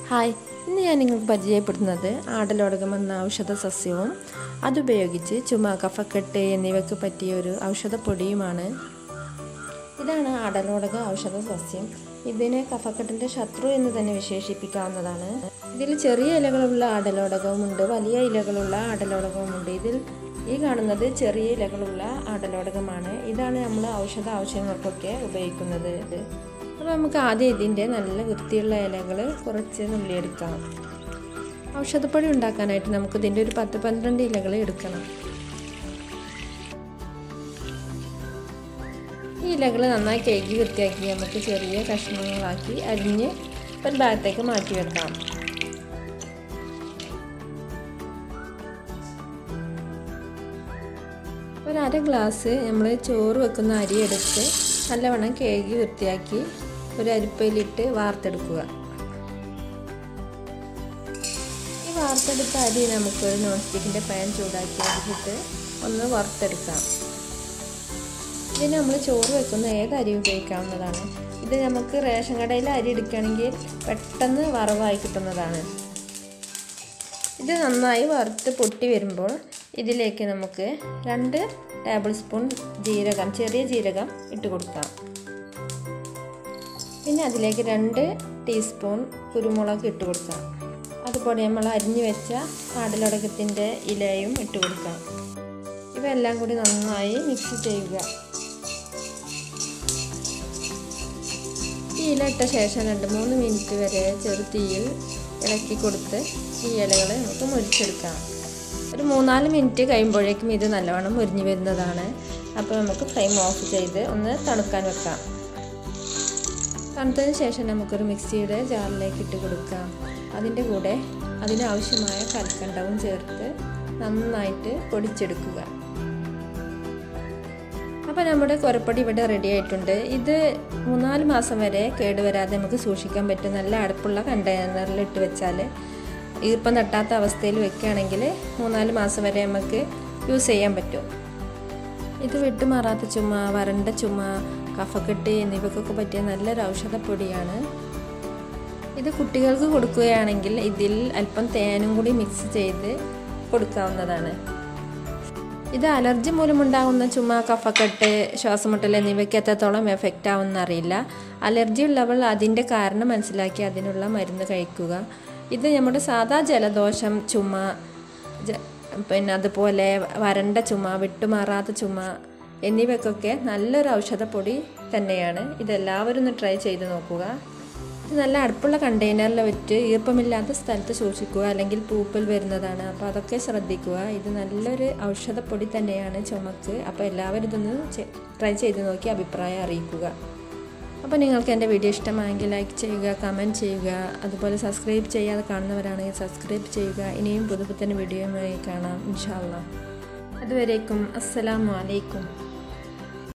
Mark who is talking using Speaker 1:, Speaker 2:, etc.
Speaker 1: hi ഇന്ന് ഞാൻ നിങ്ങൾക്ക് പരിചയപ്പെടുത്തുന്നത് ആടലോടകം എന്ന ഔഷധ സസ്യവും അതുപയോഗിച്ച് ചുമ കഫക്കെട്ട് എന്നിവയ്ക്ക് പറ്റിയ ഒരു ഔഷധപ്പൊടിയുമാണ് ഇതാണ് ആടലോടക ഔഷധ സസ്യം ഇതിനെ കഫക്കെട്ടിൻ്റെ ശത്രു എന്ന് തന്നെ വിശേഷിപ്പിക്കാവുന്നതാണ് ഇതിൽ ചെറിയ ഇലകളുള്ള ആടലോടകവുമുണ്ട് വലിയ ഇലകളുള്ള ആടലോടകവുമുണ്ട് ഇതിൽ ഈ കാണുന്നത് ചെറിയ ഇലകളുള്ള ആടലോടകമാണ് ഇതാണ് നമ്മൾ ഔഷധ ആവശ്യങ്ങൾക്കൊക്കെ ഉപയോഗിക്കുന്നത് അപ്പോൾ നമുക്ക് ആദ്യം ഇതിൻ്റെ നല്ല വൃത്തിയുള്ള ഇലകൾ കുറച്ച് നുള്ളിയെടുക്കാം ഔഷധപ്പൊടി ഉണ്ടാക്കാനായിട്ട് നമുക്ക് ഇതിൻ്റെ ഒരു പത്ത് പന്ത്രണ്ട് ഇലകൾ എടുക്കണം ഈ ഇലകൾ നന്നായി കഴുകി വൃത്തിയാക്കി നമുക്ക് ചെറിയ കഷ്ണങ്ങളാക്കി അരിഞ്ഞ് ഒരു ഭാഗത്തേക്ക് മാറ്റി വെക്കാം ഒരു അര ഗ്ലാസ് നമ്മൾ ചോറ് വെക്കുന്ന അരി എടുത്ത് നല്ലവണ്ണം കഴുകി വൃത്തിയാക്കി ഒരു അരിപ്പയിലിട്ട് വാർത്തെടുക്കുക ഈ വാർത്തെടുത്ത അരി നമുക്ക് നോൺ സ്റ്റിക്കിൻ്റെ പാൻ ചൂടാക്കി അതിലിട്ട് ഒന്ന് വറുത്തെടുക്കാം ഇതിന് നമ്മൾ ചോറ് വെക്കുന്ന ഏത് അരി ഉപയോഗിക്കാവുന്നതാണ് ഇത് നമുക്ക് റേഷൻ കടയിൽ അരി എടുക്കുകയാണെങ്കിൽ പെട്ടെന്ന് വറവായി കിട്ടുന്നതാണ് ഇത് നന്നായി വറുത്ത് പൊട്ടി വരുമ്പോൾ ഇതിലേക്ക് നമുക്ക് രണ്ട് ടേബിൾ സ്പൂൺ ജീരകം ചെറിയ ജീരകം ഇട്ട് കൊടുക്കാം പിന്നെ അതിലേക്ക് രണ്ട് ടീസ്പൂൺ കുരുമുളക് ഇട്ട് കൊടുക്കാം അതുപോലെ നമ്മൾ അരിഞ്ഞു വെച്ച ആടലോടകത്തിൻ്റെ ഇലയും ഇട്ട് കൊടുക്കാം ഇവയെല്ലാം കൂടി നന്നായി മിക്സ് ചെയ്യുക ഈ ഇല ഇട്ട ശേഷം രണ്ട് മൂന്ന് മിനിറ്റ് വരെ ചെറു തീയിൽ ഇളക്കി കൊടുത്ത് ഈ ഇലകൾ നമുക്ക് മുരിച്ചെടുക്കാം ഒരു മൂന്നാല് മിനിറ്റ് കഴിയുമ്പോഴേക്കും ഇത് നല്ലവണ്ണം മുരിഞ്ഞു വരുന്നതാണ് അപ്പോൾ നമുക്ക് ഫ്ലെയിം ഓഫ് ചെയ്ത് ഒന്ന് തണുക്കാൻ വെക്കാം തണുത്തതിന് ശേഷം നമുക്കൊരു മിക്സിയുടെ ജാറിലേക്ക് ഇട്ട് കൊടുക്കാം അതിൻ്റെ കൂടെ അതിനാവശ്യമായ കൽക്കണ്ടവും ചേർത്ത് നന്നായിട്ട് പൊടിച്ചെടുക്കുക അപ്പോൾ നമ്മുടെ കുരപ്പൊടി ഇവിടെ റെഡി ആയിട്ടുണ്ട് ഇത് മൂന്നാല് മാസം വരെ കേടുവരാതെ നമുക്ക് സൂക്ഷിക്കാൻ പറ്റും നല്ല അടുപ്പുള്ള കണ്ടെയ്നറിൽ ഇട്ട് വെച്ചാൽ ഈർപ്പം തട്ടാത്ത അവസ്ഥയിൽ വെക്കുകയാണെങ്കിൽ മൂന്നാല് മാസം വരെ നമുക്ക് യൂസ് ചെയ്യാൻ പറ്റും ഇത് വിട്ടുമാറാത്ത ചുമ വരണ്ട ചുമ കഫക്കെട്ട് എന്നിവയ്ക്കൊക്കെ പറ്റിയ നല്ലൊരു ഔഷധപ്പൊടിയാണ് ഇത് കുട്ടികൾക്ക് കൊടുക്കുകയാണെങ്കിൽ ഇതിൽ അല്പം തേനും കൂടി മിക്സ് ചെയ്ത് കൊടുക്കാവുന്നതാണ് ഇത് അലർജി മൂലമുണ്ടാകുന്ന ചുമ കഫക്കെട്ട് ശ്വാസമുട്ടൽ എന്നിവയ്ക്ക് എത്രത്തോളം എഫക്റ്റ് ആവുമെന്ന് അറിയില്ല അലർജി ഉള്ളവൾ അതിൻ്റെ കാരണം മനസ്സിലാക്കി അതിനുള്ള മരുന്ന് കഴിക്കുക ഇത് നമ്മുടെ സാധാ ജലദോഷം ചുമ പിന്നെ അതുപോലെ വരണ്ട ചുമ വിട്ടുമാറാത്ത ചുമ എന്നിവയ്ക്കൊക്കെ നല്ലൊരു ഔഷധപ്പൊടി തന്നെയാണ് ഇതെല്ലാവരും ഒന്ന് ട്രൈ ചെയ്ത് നോക്കുക ഇത് നല്ല അടുപ്പുള്ള കണ്ടെയ്നറിൽ വെച്ച് ഈർപ്പമില്ലാത്ത സ്ഥലത്ത് സൂക്ഷിക്കുക അല്ലെങ്കിൽ പൂപ്പൽ വരുന്നതാണ് അപ്പോൾ അതൊക്കെ ശ്രദ്ധിക്കുക ഇത് നല്ലൊരു ഔഷധപ്പൊടി തന്നെയാണ് ചുമക്ക് അപ്പോൾ എല്ലാവരും ഇതൊന്ന് ട്രൈ ചെയ്ത് നോക്കി അഭിപ്രായം അറിയിക്കുക അപ്പോൾ നിങ്ങൾക്ക് എൻ്റെ വീഡിയോ ഇഷ്ടമായെങ്കിൽ ലൈക്ക് ചെയ്യുക കമൻറ്റ് ചെയ്യുക അതുപോലെ സബ്സ്ക്രൈബ് ചെയ്യാതെ കാണുന്നവരാണെങ്കിൽ സബ്സ്ക്രൈബ് ചെയ്യുക ഇനിയും പുതുപുത്തൻ വീഡിയോയുമായി കാണാം ഇൻഷാല്ല അതുവരേക്കും അസ്സലാമു അലൈക്കും